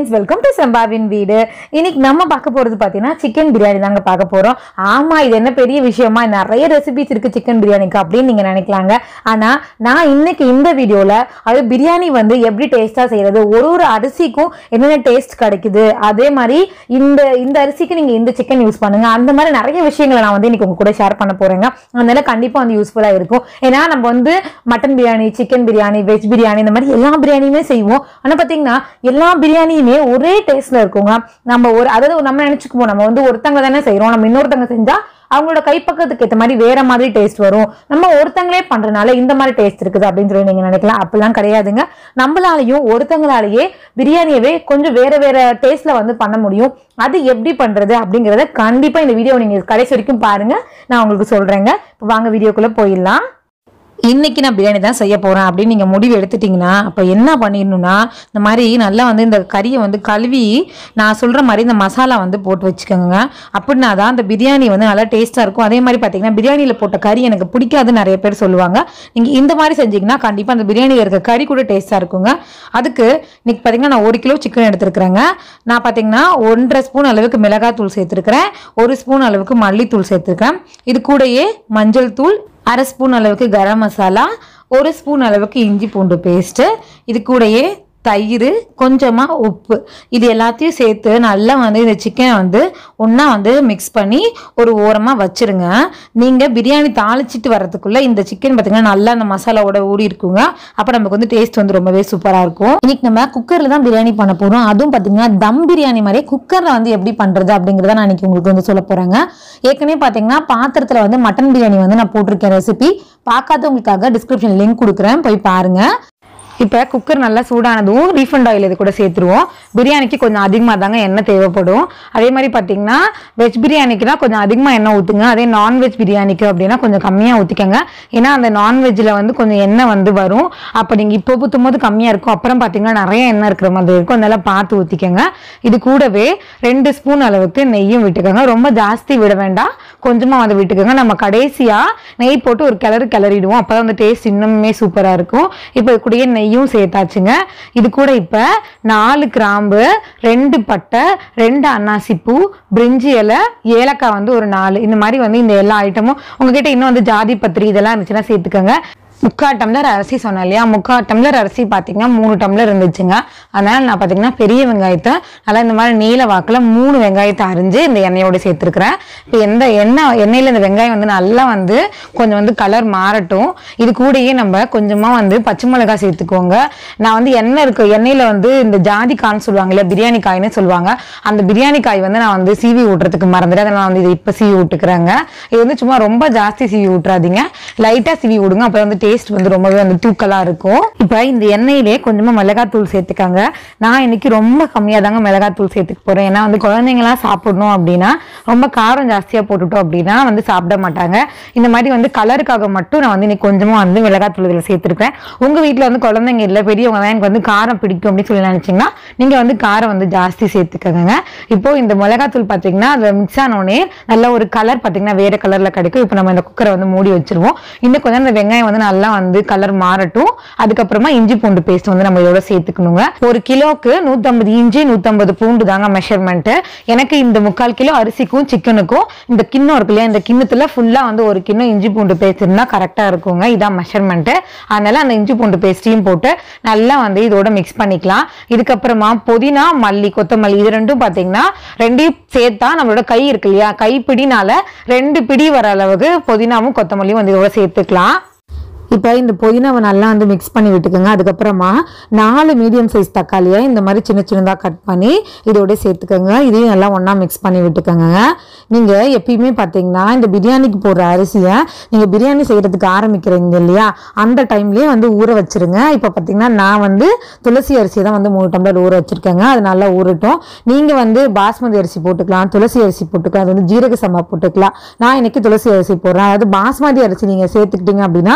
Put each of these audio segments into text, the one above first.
friends welcome to செம்பாவின் வீடு இன்னைக்கு நம்ம பார்க்க போறது பார்த்தீங்கன்னா சிக்கன் பிரியாணி தாங்க பார்க்க போறோம் ஆமா இது என்ன பெரிய விஷயமா நிறைய ரெசிபிஸ் இருக்கு சிக்கன் பிரியாணிக்கு அப்படின்னு நீங்க நினைக்கலாங்க ஆனா நான் இன்னைக்கு இந்த வீடியோல அது பிரியாணி வந்து எப்படி டேஸ்டா செய்யறது ஒரு ஒரு அரிசிக்கும் என்னென்ன டேஸ்ட் கிடைக்குது அதே மாதிரி இந்த இந்த அரிசிக்கு நீங்க இந்த சிக்கன் யூஸ் பண்ணுங்க அந்த மாதிரி நிறைய விஷயங்களை நான் வந்து இன்னைக்கு உங்க கூட ஷேர் பண்ண போறேங்க அதனால கண்டிப்பா வந்து யூஸ்ஃபுல்லா இருக்கும் ஏன்னா நம்ம வந்து mutton biryani chicken biryani veg biryani இந்த மாதிரி எல்லா பிரியாணியுமே செய்வோம் ஆனா பாத்தீங்கன்னா எல்லா பிரியாணியுமே ஒரே டேஸ்ட்ல இருக்குங்க நம்ம ஒரு அதாவது நம்ம நினைச்சுக்குவோம் நம்ம வந்து ஒருத்தங்க தானே செய்றோம் நம்ம இன்னொருத்தங்க செஞ்சா அவங்களோட கைப்பக்கத்துக்கு ஏற்ற மாதிரி வேற மாதிரி டேஸ்ட் வரும் நம்ம ஒருத்தங்களே பண்றதுனால இந்த மாதிரி டேஸ்ட் இருக்குது அப்படின்னு சொல்லி நீங்க நினைக்கலாம் அப்படிலாம் கிடையாதுங்க நம்மளாலையும் ஒருத்தங்களாலேயே பிரியாணியவே கொஞ்சம் வேற வேற டேஸ்ட்ல வந்து பண்ண முடியும் அது எப்படி பண்றது அப்படிங்கறத கண்டிப்பா இந்த வீடியோ நீங்க கடைசி வரைக்கும் பாருங்க நான் உங்களுக்கு சொல்றேங்க இப்போ வாங்க வீடியோக்குள்ள போயிடலாம் இன்னைக்கு நான் பிரியாணி தான் செய்ய போறேன் அப்படின்னு நீங்க முடிவு எடுத்துட்டீங்கன்னா அப்ப என்ன பண்ணிடணும்னா இந்த மாதிரி நல்லா வந்து இந்த கறியை வந்து கழுவி நான் சொல்ற மாதிரி இந்த மசாலா வந்து போட்டு வச்சுக்கோங்க அப்படின்னா தான் அந்த பிரியாணி வந்து நல்லா டேஸ்டா இருக்கும் அதே மாதிரி பாத்தீங்கன்னா பிரியாணியில போட்ட கறி எனக்கு பிடிக்காதுன்னு நிறைய பேர் சொல்லுவாங்க நீங்க இந்த மாதிரி செஞ்சீங்கன்னா கண்டிப்பா அந்த பிரியாணியில் இருக்க கறி கூட டேஸ்டா இருக்குங்க அதுக்கு இன்னைக்கு பாத்தீங்கன்னா நான் ஒரு கிலோ சிக்கன் எடுத்துருக்கிறேங்க நான் பாத்தீங்கன்னா ஒன்றரை ஸ்பூன் அளவுக்கு மிளகாத்தூள் சேர்த்துருக்கிறேன் ஒரு ஸ்பூன் அளவுக்கு மல்லித்தூள் சேர்த்துருக்கேன் இது கூடயே மஞ்சள் தூள் அரை ஸ்பூன் அளவுக்கு கரம் மசாலா ஒரு ஸ்பூன் அளவுக்கு இஞ்சி பூண்டு பேஸ்ட்டு இது கூடயே தயிர் கொஞ்சமாக உப்பு இது எல்லாத்தையும் சேர்த்து நல்லா வந்து இந்த சிக்கனை வந்து ஒன்றா வந்து மிக்ஸ் பண்ணி ஒரு ஓரமாக வச்சிருங்க நீங்கள் பிரியாணி தாளிச்சிட்டு வரதுக்குள்ளே இந்த சிக்கன் பார்த்தீங்கன்னா நல்லா அந்த மசாலாவோட ஊறி இருக்குங்க அப்போ நமக்கு வந்து டேஸ்ட் வந்து ரொம்பவே சூப்பராக இருக்கும் இன்னைக்கு நம்ம குக்கரில் தான் பிரியாணி பண்ண போகிறோம் அதுவும் பார்த்தீங்கன்னா தம் பிரியாணி மாதிரியே குக்கரில் வந்து எப்படி பண்ணுறது அப்படிங்கிறத நான் இன்னைக்கு உங்களுக்கு வந்து சொல்ல போகிறேங்க ஏற்கனவே பார்த்தீங்கன்னா பாத்திரத்தில் வந்து மட்டன் பிரியாணி வந்து நான் போட்டிருக்கேன் ரெசிபி பார்க்காதவங்களுக்காக டிஸ்கிரிப்ஷன் லிங்க் கொடுக்குறேன் போய் பாருங்க இப்போ குக்கர் நல்லா சூடானதும் ரீஃபண்ட் ஆயில் இது கூட சேர்த்துருவோம் பிரியாணிக்கு கொஞ்சம் அதிகமாக தாங்க எண்ணெய் தேவைப்படும் அதே மாதிரி பார்த்தீங்கன்னா வெஜ் பிரியாணிக்குனா கொஞ்சம் அதிகமாக எண்ணெய் ஊற்றுங்க அதே நான்வெஜ் பிரியாணிக்கு அப்படின்னா கொஞ்சம் கம்மியாக ஊற்றிக்கங்க ஏன்னா அந்த நான்வெஜ்ஜில் வந்து கொஞ்சம் எண்ணெய் வந்து வரும் அப்போ நீங்கள் இப்போ ஊற்றும் போது கம்மியாக இருக்கும் அப்புறம் பார்த்தீங்கன்னா நிறைய எண்ணெய் இருக்கிற மாதிரி இருக்கும் அதனால பார்த்து ஊற்றிக்கங்க இது கூடவே ரெண்டு ஸ்பூன் அளவுக்கு நெய்யும் விட்டுக்கோங்க ரொம்ப ஜாஸ்தி விட வேண்டாம் கொஞ்சமாக வந்து விட்டுக்கோங்க நம்ம கடைசியாக நெய் போட்டு ஒரு கிளறு கிளறிடுவோம் அப்போ தான் அந்த டேஸ்ட் இன்னுமே சூப்பராக இருக்கும் இப்போ இது கூடயே நெய்யும் சேர்த்தாச்சுங்க இது கூட இப்போ நாலு கிராம்பு ரெண்டு பட்டை ரெண்டு அன்னாசிப்பூ பிரிஞ்சி இலை ஏலக்காய் வந்து ஒரு நாலு இந்த மாதிரி வந்து இந்த எல்லா ஐட்டமும் உங்ககிட்ட இன்னும் வந்து ஜாதி பத்திரி இதெல்லாம் இருந்துச்சுன்னா சேர்த்துக்கோங்க முக்கால் டம்ளர் அரிசி சொன்னேன் இல்லையா முக்கால் டம்ளர் அரிசி பார்த்தீங்கன்னா மூணு டம்ளர் இருந்துச்சுங்க அதனால நான் பார்த்தீங்கன்னா பெரிய வெங்காயத்தை நல்லா இந்த மாதிரி நீல வாக்கில் மூணு வெங்காயத்தை அரிஞ்சு இந்த எண்ணெயோட சேர்த்துருக்குறேன் இப்போ எந்த எண்ணெய் எண்ணெயில் இந்த வெங்காயம் வந்து நல்லா வந்து கொஞ்சம் வந்து கலர் மாறட்டும் இது கூடயே நம்ம கொஞ்சமாக வந்து பச்சை மிளகாய் சேர்த்துக்கோங்க நான் வந்து எண்ணெய் இருக்கு எண்ணெயில் வந்து இந்த ஜாதி காய்னு சொல்லுவாங்க இல்லையா பிரியாணி காய்னு சொல்லுவாங்க அந்த பிரியாணி காய் வந்து நான் வந்து சீவி விட்றதுக்கு மறந்துட்டு அதை நான் வந்து இது இப்போ சீவி விட்டுக்கிறேங்க இது வந்து சும்மா ரொம்ப ஜாஸ்தி சீவி விட்றாதீங்க லைட்டாக சீவி விடுங்க அப்போ வந்து டேஸ்ட் வந்து ரொம்பவே வந்து தூக்கலாக இருக்கும் இப்போ இந்த எண்ணெயிலே கொஞ்சமாக மிளகாத்தூள் சேர்த்துக்காங்க நான் இன்னைக்கு ரொம்ப கம்மியாக தாங்க மிளகாத்தூள் சேர்த்துக்க போகிறேன் ஏன்னா வந்து குழந்தைங்களாம் சாப்பிடணும் அப்படின்னா ரொம்ப காரம் ஜாஸ்தியாக போட்டுட்டோம் அப்படின்னா வந்து சாப்பிட மாட்டாங்க இந்த மாதிரி வந்து கலருக்காக மட்டும் நான் வந்து இன்னைக்கு கொஞ்சமாக வந்து மிளகாத்தூள் இதில் சேர்த்துருக்கேன் உங்கள் வீட்டில் வந்து குழந்தைங்க இல்லை பெரியவங்க தான் எனக்கு வந்து காரம் பிடிக்கும் அப்படின்னு சொல்லி நினச்சிங்கன்னா நீங்கள் வந்து காரம் வந்து ஜாஸ்தி சேர்த்துக்கோங்க இப்போ இந்த மிளகாத்தூள் பார்த்தீங்கன்னா அதில் மிக்ஸ் ஆனோடனே நல்ல ஒரு கலர் பார்த்தீங்கன்னா வேறு கலரில் கிடைக்கும் இப்போ நம்ம இந்த குக்கரை வந்து மூடி வச்சிருவோம் இன்னும் கொஞ்சம் இந்த வெங்காயம் வந்து நல்லா வந்து கலர் மாறட்டும் அதுக்கப்புறமா இஞ்சி பூண்டு பேஸ்ட் வந்து நம்ம இதோட சேர்த்துக்கணுங்க ஒரு கிலோக்கு நூற்றம்பது இஞ்சி நூற்றம்பது பூண்டு தாங்க மெஷர்மெண்ட்டு எனக்கு இந்த முக்கால் கிலோ அரிசிக்கும் சிக்கனுக்கும் இந்த கிண்ணம் இருக்கு இல்லையா இந்த கிண்ணத்துல ஃபுல்லாக வந்து ஒரு கிண்ணம் இஞ்சி பூண்டு பேஸ்ட் இருந்தால் கரெக்டாக இருக்குங்க இதான் மெஷர்மெண்ட்டு அதனால அந்த இஞ்சி பூண்டு பேஸ்ட்டையும் போட்டு நல்லா வந்து இதோட மிக்ஸ் பண்ணிக்கலாம் இதுக்கப்புறமா புதினா மல்லி கொத்தமல்லி இது ரெண்டும் பார்த்தீங்கன்னா ரெண்டையும் சேர்த்தா நம்மளோட கை இருக்கு இல்லையா கைப்பிடினால ரெண்டு பிடி வர அளவுக்கு புதினாவும் கொத்தமல்லியும் வந்து இதோட சேர்த்துக்கலாம் இப்போ இந்த புதினாவை நல்லா வந்து மிக்ஸ் பண்ணி விட்டுக்கோங்க அதுக்கப்புறமா நாலு மீடியம் சைஸ் தக்காளியை இந்த மாதிரி சின்ன சின்னதாக கட் பண்ணி இதோட சேர்த்துக்கோங்க இதையும் நல்லா ஒன்றா மிக்ஸ் பண்ணி விட்டுக்கோங்க நீங்கள் எப்பயுமே பார்த்தீங்கன்னா இந்த பிரியாணிக்கு போடுற அரிசியை நீங்கள் பிரியாணி செய்கிறதுக்கு ஆரம்பிக்கிறீங்க இல்லையா அந்த டைம்லேயே வந்து ஊற வச்சிருங்க இப்போ பார்த்தீங்கன்னா நான் வந்து துளசி அரிசி தான் வந்து மூணு டம்ளர் ஊற வச்சிருக்கேங்க அது நல்லா ஊறட்டும் நீங்கள் வந்து பாஸ்மதி அரிசி போட்டுக்கலாம் துளசி அரிசி போட்டுக்கலாம் அது வந்து ஜீரக சம்பா போட்டுக்கலாம் நான் இன்னைக்கு துளசி அரிசி போடுறேன் அதாவது பாஸ்மதி அரிசி நீங்கள் சேர்த்துக்கிட்டீங்க அப்படின்னா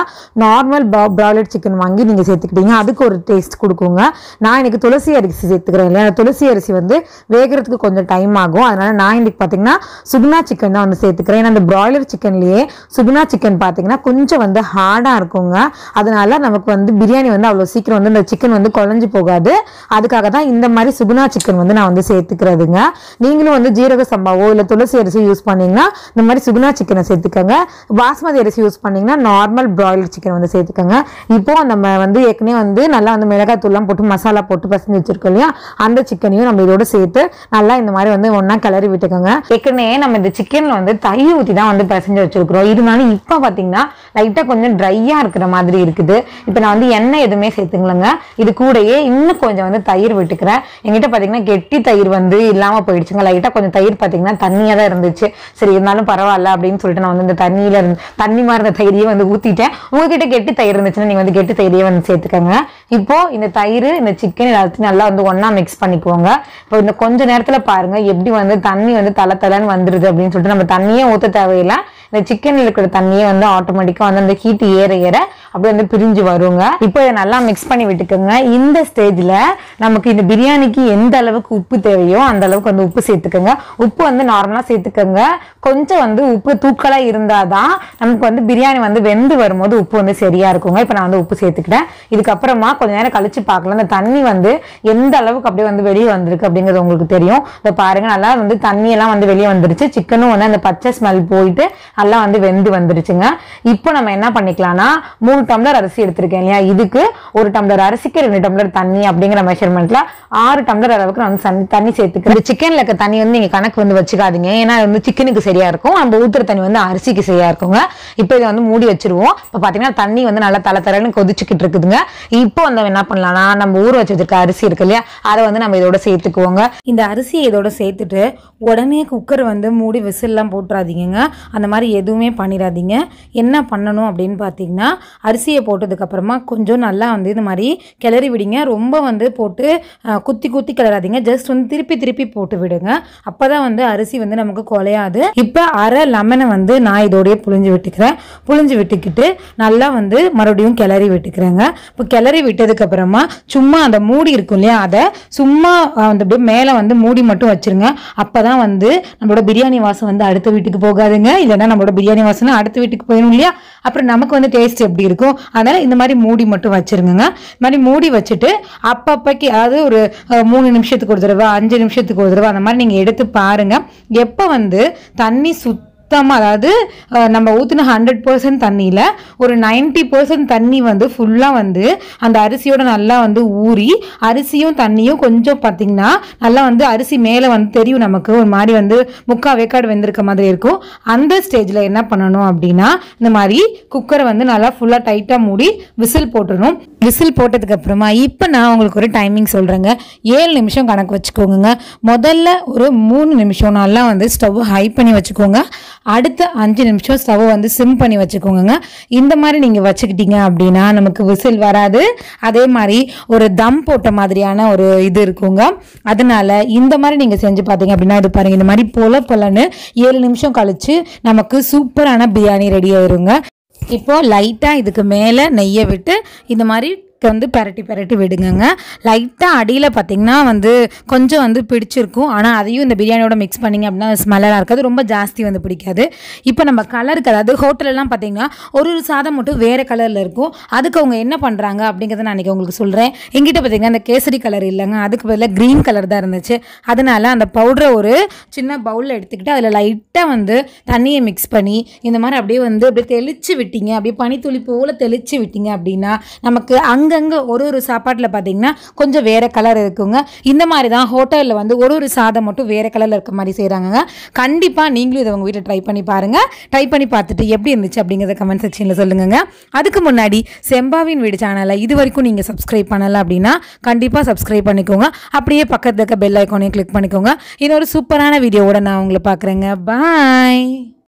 நார்மல் ப்ராய்லர் சிக்கன் வாங்கி நீங்கள் சேர்த்துக்கிட்டீங்க அதுக்கு ஒரு டேஸ்ட் கொடுக்குங்க நான் இன்னைக்கு துளசி அரிசி சேர்த்துக்கிறேன் இல்லையா அந்த துளசி அரிசி வந்து வேகிறதுக்கு கொஞ்சம் டைம் ஆகும் அதனால நான் இன்னைக்கு பார்த்தீங்கன்னா சுகுனா சிக்கன் தான் வந்து சேர்த்துக்கிறேன் ஏன்னா அந்த ப்ராய்லர் சிக்கன்லேயே சுகுனா சிக்கன் பார்த்தீங்கன்னா கொஞ்சம் வந்து ஹார்டாக இருக்குங்க அதனால நமக்கு வந்து பிரியாணி வந்து அவ்வளோ சீக்கிரம் வந்து இந்த சிக்கன் வந்து குழஞ்சு போகாது அதுக்காக தான் இந்த மாதிரி சுகுனா சிக்கன் வந்து நான் வந்து சேர்த்துக்கிறதுங்க நீங்களும் வந்து ஜீரக சம்பாவோ இல்லை துளசி அரிசி யூஸ் பண்ணீங்கன்னா இந்த மாதிரி சுகுனா சிக்கனை சேர்த்துக்கோங்க பாஸ்மதி அரிசி யூஸ் பண்ணீங்கன்னா நார்மல் ப்ராய்லர் சிக்கன் வந்து சேர்த்துக்கோங்க இப்போ நம்ம வந்து ஏற்கனவே வந்து நல்லா வந்து மிளகாய் தூள்லாம் போட்டு மசாலா போட்டு பசஞ்சு வச்சிருக்கோம் இல்லையா அந்த சிக்கனையும் நம்ம இதோட சேர்த்து நல்லா இந்த மாதிரி வந்து ஒன்றா கிளறி விட்டுக்கோங்க ஏற்கனவே நம்ம இந்த சிக்கனில் வந்து தயிர் ஊற்றி தான் வந்து பிசைஞ்சு வச்சிருக்கிறோம் இருந்தாலும் இப்போ பார்த்தீங்கன்னா லைட்டாக கொஞ்சம் ட்ரையாக இருக்கிற மாதிரி இருக்குது இப்போ நான் வந்து எண்ணெய் எதுவுமே சேர்த்துங்களேங்க இது கூடயே இன்னும் கொஞ்சம் வந்து தயிர் விட்டுக்கிறேன் எங்கிட்ட பார்த்தீங்கன்னா கெட்டி தயிர் வந்து இல்லாமல் போயிடுச்சுங்க லைட்டாக கொஞ்சம் தயிர் பார்த்தீங்கன்னா தண்ணியாக தான் இருந்துச்சு சரி இருந்தாலும் பரவாயில்ல அப்படின்னு சொல்லிட்டு நான் வந்து இந்த தண்ணியில இருந்து தண்ணி மாதிரி இருந்த தயிரையே வந்து ஊற்றிட்டேன் உங்ககிட்ட கெட்டி தயிர் இருந்துச்சுன்னா நீங்கள் வந்து கெட்டி தயிரையே வந்து சேர்த்துக்கோங்க இப்போ இந்த தயிர் இந்த சிக்கன் எல்லாத்தையும் நல்லா வந்து ஒன்றா மிக்ஸ் பண்ணிக்குவோங்க இப்போ இந்த கொஞ்ச நேரத்தில் பாருங்க எப்படி வந்து தண்ணி வந்து தலை தலைன்னு வந்துடுது அப்படின்னு சொல்லிட்டு நம்ம தண்ணியே ஊற்ற தேவையில்லை இந்த சிக்கனில் இருக்கிற தண்ணியே வந்து ஆட்டோமேட்டிக்காக வந்து அந்த ஹீட் ஏற ஏற அப்படியே வந்து பிரிஞ்சு வருங்க இப்போ இதை நல்லா மிக்ஸ் பண்ணி விட்டுக்கோங்க இந்த ஸ்டேஜில் நமக்கு இந்த பிரியாணிக்கு எந்த அளவுக்கு உப்பு தேவையோ அந்த அளவுக்கு வந்து உப்பு சேர்த்துக்கோங்க உப்பு வந்து நார்மலாக சேர்த்துக்கோங்க கொஞ்சம் வந்து உப்பு தூக்கலாக இருந்தால் தான் நமக்கு வந்து பிரியாணி வந்து வெந்து வரும்போது உப்பு வந்து சரியா இருக்குங்க இப்போ நான் வந்து உப்பு சேர்த்துக்கிட்டேன் இதுக்கப்புறமா கொஞ்ச நேரம் கழிச்சு பார்க்கலாம் அந்த தண்ணி வந்து எந்த அளவுக்கு அப்படியே வந்து வெளியே வந்திருக்கு அப்படிங்கிறது உங்களுக்கு தெரியும் இதை பாருங்க நல்லா வந்து தண்ணியெல்லாம் வந்து வெளியே வந்துருச்சு சிக்கனும் வந்து அந்த பச்சை ஸ்மெல் போயிட்டு நல்லா வந்து வெந்து வந்துருச்சுங்க இப்போ நம்ம என்ன பண்ணிக்கலாம்னா மூணு டம்ளர் அரிசி எடுத்திருக்கேன் இல்லையா இதுக்கு ஒரு டம்ளர் அரிசிக்கு ரெண்டு டம்ளர் தண்ணி அப்படிங்கிற மெஷர்மெண்ட்ல ஆறு டம்ளர் அளவுக்கு நான் வந்து தண்ணி- தண்ணி சேர்த்துக்கிறேன் இந்த சிக்கன்ல இருக்க தண்ணி வந்து நீங்க கணக்கு வந்து வச்சுக்காதீங்க ஏன்னா அது வந்து சிக்கனுக்கு சரியா இருக்கும் நம்ம ஊத்துற தண்ணி வந்து அரிசிக்கு சரியா இருக்குங்க இப்போ இதை வந்து மூடி வச்சிருவோம் இப்போ பாத்தீங்கன்னா தண்ணி வந்து நல்லா தலை தரன்னு கொதிச்சுக்கிட்டு இருக்குதுங்க இப்போ வந்து என்ன பண்ணலாம்னா நம்ம ஊற வச்சு வச்சிருக்க அரிசி இருக்கு இல்லையா அதை வந்து நம்ம இதோட சேர்த்துக்குவோங்க இந்த அரிசியை இதோட சேர்த்துட்டு உடனே குக்கர் வந்து மூடி விசில்லாம் போட்டுறாதீங்க அந்த மாதிரி எதுவுமே பண்ணிடாதீங்க என்ன பண்ணணும் அப்படின்னு பார்த்தீங்கன்னா அரிசியை போட்டதுக்கப்புறமா கொஞ்சம் நல்லா வந்து இது மாதிரி கிளறி விடுங்க ரொம்ப வந்து போட்டு அஹ், குத்தி குத்தி கிளறாதீங்க ஜஸ்ட் வந்து திருப்பி திருப்பி போட்டு விடுங்க அப்போ தான் வந்து அரிசி வந்து நமக்கு குலையாது இப்போ அரை லெமனை வந்து நான் இதோடய புழிஞ்சு விட்டுக்கிறேன் புழிஞ்சு விட்டுக்கிட்டு நல்லா வந்து மறுபடியும் கிளறி விட்டுக்கிறேங்க இப்போ கிளறி விட்டதுக்கப்புறமா சும்மா அந்த மூடி இருக்கும் இல்லையா அதை சும்மா அஹ், வந்து அப்படியே மேலே வந்து மூடி மட்டும் வச்சிருங்க அப்போ தான் வந்து நம்மளோட பிரியாணி வாசம் வந்து அடுத்த வீட்டுக்கு போகாதுங்க இல்லைன்னா நம்மளோட பிரியாணி வாசனை அடுத்த வீட்டுக்கு போயிடும் இல்லையா அப்புறம் நமக்கு வந்து டேஸ்ட் எப்படி இருக்கும் அதனால இந்த மாதிரி மூடி மட்டும் வச்சிருங்க இந்த மாதிரி மூடி வச்சுட்டு அப்பப்போக்கு அதாவது ஒரு அஹ், மூணு நிமிஷத்துக்கு ஒரு தடவை அஞ்சு நிமிஷத்துக்கு ஒரு தடவை அந்த மாதிரி நீங்கள் எடுத்து பாருங்க எப்போ வந்து தண்ணி சுத் சுத்தமாக அதாவது அஹ், நம்ம ஊற்றின ஹண்ட்ரட் பர்சன்ட் தண்ணியில் ஒரு 90% பர்சன்ட் தண்ணி வந்து ஃபுல்லாக வந்து அந்த அரிசியோட நல்லா வந்து ஊறி அரிசியும் தண்ணியும் கொஞ்சம் பார்த்திங்கன்னா நல்லா வந்து அரிசி மேலே வந்து தெரியும் நமக்கு ஒரு மாதிரி வந்து முக்கால் வேக்காடு வெந்திருக்க மாதிரி இருக்கும் அந்த ஸ்டேஜில் என்ன பண்ணணும் அப்படின்னா இந்த மாதிரி குக்கரை வந்து நல்லா ஃபுல்லாக டைட்டாக மூடி விசில் போட்டுடணும் விசில் போட்டதுக்கு அப்புறமா இப்போ நான் உங்களுக்கு ஒரு டைமிங் சொல்கிறேங்க ஏழு நிமிஷம் கணக்கு வச்சுக்கோங்க முதல்ல ஒரு மூணு நிமிஷம் நல்லா வந்து ஸ்டவ் ஹை பண்ணி வச்சுக்கோங்க அடுத்த அஞ்சு நிமிஷம் ஸ்டவ் வந்து சிம் பண்ணி வச்சுக்கோங்க இந்த மாதிரி நீங்கள் வச்சுக்கிட்டீங்க அப்படின்னா நமக்கு விசில் வராது அதே மாதிரி ஒரு தம் போட்ட மாதிரியான ஒரு இது இருக்குங்க அதனால இந்த மாதிரி நீங்கள் செஞ்சு பார்த்தீங்க அப்படின்னா இது பாருங்க இந்த மாதிரி பொல பொலன்னு ஏழு நிமிஷம் கழிச்சு நமக்கு சூப்பரான பிரியாணி ரெடி ஆயிருங்க இப்போ லைட்டாக இதுக்கு மேலே நெய்யை விட்டு இந்த மாதிரி வந்து பெரட்டி பெரட்டி விடுங்கங்க லைட்டாக அடியில் பார்த்தீங்கன்னா வந்து கொஞ்சம் வந்து பிடிச்சிருக்கும் ஆனால் அதையும் இந்த பிரியாணியோட மிக்ஸ் பண்ணிங்க அப்படின்னா ஸ்மெல்லாக இருக்காது ரொம்ப ஜாஸ்தி வந்து பிடிக்காது இப்போ நம்ம கலருக்கு அதாவது ஹோட்டலெல்லாம் பார்த்தீங்கன்னா ஒரு ஒரு சாதம் மட்டும் வேறு கலரில் இருக்கும் அதுக்கு அவங்க என்ன பண்ணுறாங்க அப்படிங்கிறத நான் இன்றைக்கி உங்களுக்கு சொல்கிறேன் எங்கிட்ட பார்த்தீங்கன்னா அந்த கேசரி கலர் இல்லைங்க அதுக்கு பதிலாக க்ரீன் கலர் தான் இருந்துச்சு அதனால அந்த பவுடரை ஒரு சின்ன பவுலில் எடுத்துக்கிட்டு அதில் லைட்டாக வந்து தண்ணியை மிக்ஸ் பண்ணி இந்த மாதிரி அப்படியே வந்து அப்படியே தெளிச்சு விட்டீங்க அப்படியே பனித்துளி போல் தெளிச்சு விட்டீங்க அப்படின்னா நமக்கு அங்கங்கே ஒரு ஒரு சாப்பாட்டில் பார்த்தீங்கன்னா கொஞ்சம் வேறு கலர் இருக்குங்க இந்த மாதிரி தான் ஹோட்டலில் வந்து ஒரு ஒரு சாதம் மட்டும் வேறு கலரில் இருக்க மாதிரி செய்கிறாங்க கண்டிப்பாக நீங்களும் இதை உங்கள் வீட்டில் ட்ரை பண்ணி பாருங்கள் ட்ரை பண்ணி பார்த்துட்டு எப்படி இருந்துச்சு அப்படிங்கிறத கமெண்ட் செக்ஷனில் சொல்லுங்க அதுக்கு முன்னாடி செம்பாவின் வீடு சேனலை இது வரைக்கும் நீங்கள் சப்ஸ்கிரைப் பண்ணலை அப்படின்னா கண்டிப்பாக சப்ஸ்கிரைப் பண்ணிக்கோங்க அப்படியே பக்கத்தில் இருக்க பெல் ஐக்கானையும் கிளிக் பண்ணிக்கோங்க இன்னொரு சூப்பரான வீடியோவோட நான் உங்களை பார்க்குறேங்க பாய்